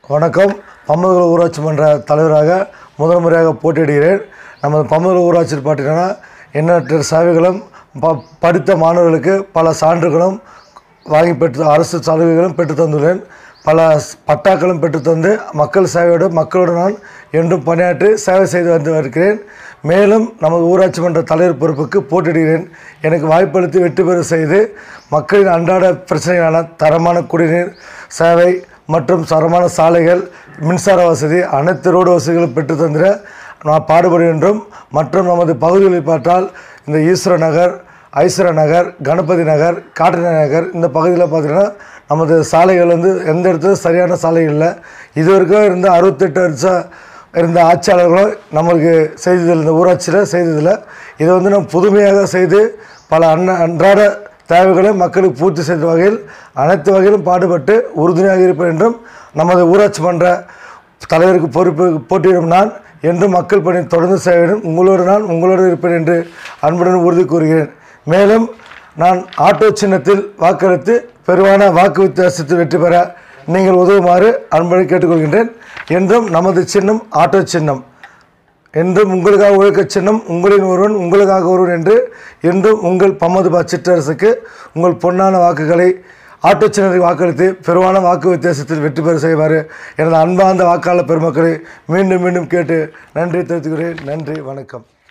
வணக்கம் பம்மதுகுல ஊராட்சி மன்ற தலைவராக முதல் முறையாக போட்டியிடுகிறேன் நமது பம்மதுகுல ஊராட்சியில் பார்த்தீங்கன்னா எண்ணற்ற சேவைகளும் ப படித்த மாணவர்களுக்கு பல சான்றுகளும் வாங்கி பெற்று அரசு சலுகைகளும் பெற்று தந்துள்ளேன் பல ஸ்- பட்டாக்களும் பெற்று தந்து மக்கள் சேவையோடு மக்களோடு நான் என்றும் பணியாற்றி சேவை செய்து வந்து வருகிறேன் மேலும் நமது ஊராட்சி மன்ற தலைவர் பொறுப்புக்கு போட்டியிடுகிறேன் எனக்கு வாய்ப்பளித்து வெற்றி பெற செய்து மக்களின் அன்றாட பிரச்சனைகளான தரமான குடிநீர் சேவை மற்றும் தரமான சாலைகள் மின்சார வசதி அனைத்து ரோடு வசதிகளும் பெற்று தந்திர நான் பாடுபடுகின்றோம் மற்றும் நமது பகுதிகளில் பார்த்தால் இந்த ஈஸ்வர நகர் ஐஸ்வர நகர் கணபதி நகர் காட்டின நகர் இந்த பகுதியில் பார்த்தீங்கன்னா நமது சாலைகள் வந்து எந்த இடத்துலையும் சரியான சாலை இல்லை இது வரைக்கும் இருந்த அறுபத்தெட்டு வருஷம் இருந்த ஆட்சியாளர்களும் நம்மளுக்கு செய்ததில் இந்த ஊராட்சியில் செய்ததில்லை இதை வந்து நம்ம புதுமையாக செய்து பல அன்ன அன்றாட தேவைகளை மக்களுக்கு பூர்த்தி செய்த வகையில் அனைத்து வகையிலும் பாடுபட்டு உறுதுணையாக இருப்பேன் என்றும் நமது ஊராட்சி மன்ற தலைவருக்கு பொறுப்பு போட்டியிடும் நான் என்றும் மக்கள் பணி தொடர்ந்து செய்வேன் உங்களோடு நான் உங்களோடு இருப்பேன் என்று அன்புடன் உறுதி கூறுகிறேன் மேலும் நான் ஆட்டோ சின்னத்தில் வாக்களித்து பெருவான வாக்கு வித்தியாசத்தில் வெற்றி பெற நீங்கள் உதவுமாறு அன்புடன் கேட்டுக்கொள்கின்றேன் என்றும் நமது சின்னம் ஆட்டோ சின்னம் என்றும் உங்களுக்காக உழைக்க சின்னம் உங்களின் ஒருவன் உங்களுக்காக ஒருவன் என்று என்றும் உங்கள் பம்மதுபா சிற்றரசுக்கு உங்கள் பொன்னான வாக்குகளை ஆட்டோ சின்னத்தை வாக்களித்து பெருவான வாக்கு வித்தியாசத்தில் வெற்றி பெற செய்வார் எனது அன்பார்ந்த வாக்காளர் பெருமக்களை மீண்டும் மீண்டும் கேட்டு நன்றி தெரிவித்துக்கிறேன் நன்றி வணக்கம்